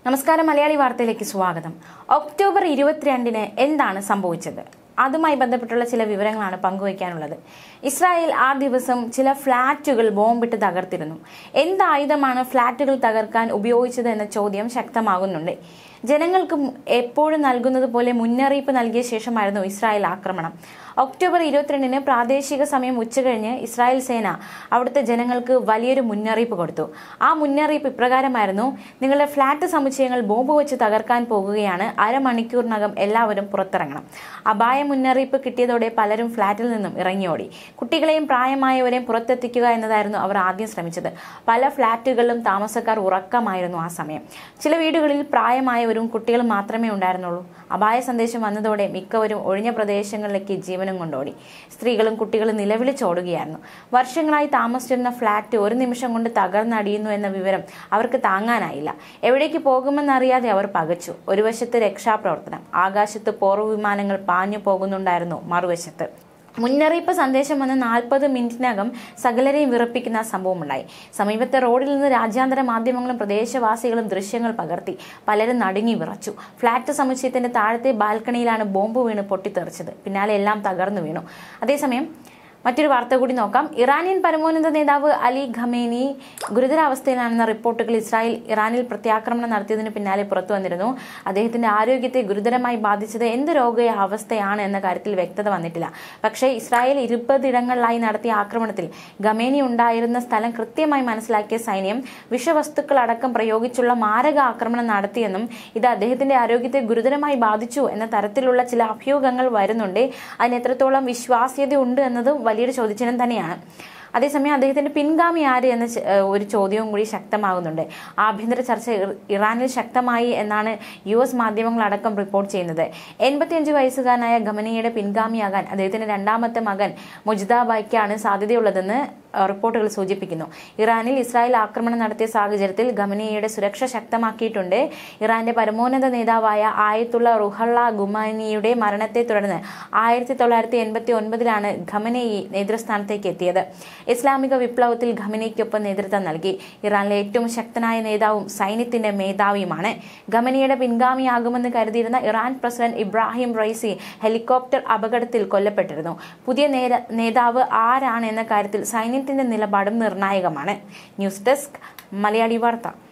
നമസ്കാരം മലയാളി വാർത്തയിലേക്ക് സ്വാഗതം ഒക്ടോബർ ഇരുപത്തിരണ്ടിന് എന്താണ് സംഭവിച്ചത് അതുമായി ബന്ധപ്പെട്ടുള്ള ചില വിവരങ്ങളാണ് പങ്കുവയ്ക്കാനുള്ളത് ഇസ്രായേൽ ആ ദിവസം ചില ഫ്ളാറ്റുകൾ ബോംബിട്ട് തകർത്തിരുന്നു എന്ത് ആയുധമാണ് ഫ്ളാറ്റുകൾ തകർക്കാൻ ഉപയോഗിച്ചത് എന്ന ചോദ്യം ശക്തമാകുന്നുണ്ട് ജനങ്ങൾക്ക് എപ്പോഴും നൽകുന്നത് പോലെ മുന്നറിയിപ്പ് നൽകിയ ശേഷമായിരുന്നു ഇസ്രായേൽ ആക്രമണം ഒക്ടോബർ ഇരുപത്തിരണ്ടിന് പ്രാദേശിക സമയം ഉച്ചകഴിഞ്ഞ് ഇസ്രായേൽ സേന അവിടുത്തെ ജനങ്ങൾക്ക് വലിയൊരു മുന്നറിയിപ്പ് കൊടുത്തു ആ മുന്നറിയിപ്പ് ഇപ്രകാരമായിരുന്നു നിങ്ങളുടെ ഫ്ളാറ്റ് സമുച്ചയങ്ങൾ ബോംബ് വെച്ച് തകർക്കാൻ പോകുകയാണ് അരമണിക്കൂറിനകം എല്ലാവരും പുറത്തിറങ്ങണം അപായ മുന്നറിയിപ്പ് കിട്ടിയതോടെ പലരും ഫ്ളാറ്റിൽ നിന്നും ഇറങ്ങിയോടി കുട്ടികളെയും പ്രായമായവരെയും പുറത്തെത്തിക്കുക എന്നതായിരുന്നു അവർ ആദ്യം ശ്രമിച്ചത് പല ഫ്ളാറ്റുകളിലും താമസക്കാർ ഉറക്കമായിരുന്നു ആ സമയം ചില വീടുകളിൽ പ്രായമായവരും കുട്ടികളും മാത്രമേ ഉണ്ടായിരുന്നുള്ളൂ അപായ സന്ദേശം വന്നതോടെ മിക്കവരും ഒഴിഞ്ഞ പ്രദേശങ്ങളിലേക്ക് ജീവനും കൊണ്ടോടി സ്ത്രീകളും കുട്ടികളും നിലവിളിച്ചോടുകയായിരുന്നു വർഷങ്ങളായി താമസിച്ചിരുന്ന ഫ്ളാറ്റ് ഒരു നിമിഷം കൊണ്ട് തകർന്നടിയുന്നു എന്ന വിവരം അവർക്ക് താങ്ങാനായില്ല എവിടേക്ക് പോകുമെന്നറിയാതെ അവർ പകച്ചു ഒരു വശത്ത് രക്ഷാപ്രവർത്തനം ആകാശത്ത് പോർവ് വിമാനങ്ങൾ പാഞ്ഞു പോകുന്നുണ്ടായിരുന്നു മറുവശത്ത് മുന്നറിയിപ്പ് സന്ദേശം വന്ന് നാൽപ്പത് മിനിറ്റിനകം സകലരെയും വിറപ്പിക്കുന്ന സംഭവമുണ്ടായി സമീപത്തെ റോഡിൽ നിന്ന് രാജ്യാന്തര മാധ്യമങ്ങളും പ്രദേശവാസികളും ദൃശ്യങ്ങൾ പകർത്തി പലരും നടുങ്ങി വിറച്ചു ഫ്ളാറ്റ് സമുച്ചയത്തിന്റെ താഴത്തെ ബാൽക്കണിയിലാണ് ബോംബ് വീണ് പൊട്ടിത്തെറിച്ചത് പിന്നാലെ എല്ലാം തകർന്നു വീണു അതേസമയം മറ്റൊരു വാർത്ത കൂടി നോക്കാം ഇറാനിയൻ പരമോന്നത നേതാവ് അലി ഖമേനി ഗുരുതരാവസ്ഥയിലാണെന്ന റിപ്പോർട്ടുകൾ ഇസ്രായേൽ ഇറാനിൽ പ്രത്യാക്രമണം നടത്തിയതിന് പിന്നാലെ പുറത്തു വന്നിരുന്നു അദ്ദേഹത്തിന്റെ ആരോഗ്യത്തെ ഗുരുതരമായി ബാധിച്ചത് എന്ത് രോഗ അവസ്ഥയാണ് എന്ന കാര്യത്തിൽ വ്യക്തത വന്നിട്ടില്ല പക്ഷേ ഇസ്രായേൽ ഇരുപതിടങ്ങളിലായി നടത്തിയ ആക്രമണത്തിൽ ഖമേനി ഉണ്ടായിരുന്ന സ്ഥലം കൃത്യമായി മനസ്സിലാക്കിയ സൈന്യം വിഷവസ്തുക്കൾ അടക്കം പ്രയോഗിച്ചുള്ള മാരക ആക്രമണം നടത്തിയെന്നും ഇത് അദ്ദേഹത്തിന്റെ ആരോഗ്യത്തെ ഗുരുതരമായി ബാധിച്ചു എന്ന തരത്തിലുള്ള ചില അഭ്യൂഹങ്ങൾ വരുന്നുണ്ട് അതിന് എത്രത്തോളം വിശ്വാസ്യത ഉണ്ട് എന്നതും വലിയൊരു ചോദ്യചിഹ്നം തന്നെയാണ് അതേസമയം അദ്ദേഹത്തിന്റെ പിൻഗാമി ആര് എന്ന ച- ഏഹ് ഒരു ചോദ്യവും കൂടി ശക്തമാകുന്നുണ്ട് ആഭ്യന്തര ചർച്ച ഇർ- ഇറാനിൽ ശക്തമായി എന്നാണ് യു എസ് മാധ്യമങ്ങളടക്കം റിപ്പോർട്ട് ചെയ്യുന്നത് എൺപത്തിയഞ്ച് വയസ്സുകാരനായ ഖമനിയുടെ പിൻഗാമിയാകാൻ അദ്ദേഹത്തിന്റെ രണ്ടാമത്തെ മകൻ മുജിദാബായ്ക്കാണ് സാധ്യതയുള്ളതെന്ന് ഏഹ് റിപ്പോർട്ടുകൾ സൂചിപ്പിക്കുന്നു ഇറാനിൽ ഇസ്രായേൽ ആക്രമണം നടത്തിയ സാഹചര്യത്തിൽ ഖമനിയുടെ സുരക്ഷ ശക്തമാക്കിയിട്ടുണ്ട് ഇറാന്റെ പരമോന്നത നേതാവായ ആയത്തുള്ള റുഹള്ള ഗുമാനിയുടെ മരണത്തെ തുടർന്ന് ആയിരത്തി തൊള്ളായിരത്തി എൺപത്തി ഒൻപതിലാണ് ഖമനയി നേതൃസ്ഥാനത്തേക്ക് എത്തിയത് ഇസ്ലാമിക വിപ്ലവത്തിൽ ഖമനിക്കൊപ്പം നേതൃത്വം നൽകി ഇറാനിലെ ഏറ്റവും ശക്തനായ നേതാവും സൈന്യത്തിന്റെ മേധാവിയുമാണ് ഖമനിയുടെ പിൻഗാമിയാകുമെന്ന് കരുതിയിരുന്ന Iran president Ebrahim Raisi helicopter അപകടത്തിൽ കൊല്ലപ്പെട്ടിരുന്നു പുതിയ നേര- നേതാവ് ആരാണ് എന്ന കാര്യത്തിൽ സൈന്യത്തിന്റെ നിലപാടും നിർണായകമാണ് ന്യൂസ് ഡെസ്ക് മലയാളി വാർത്ത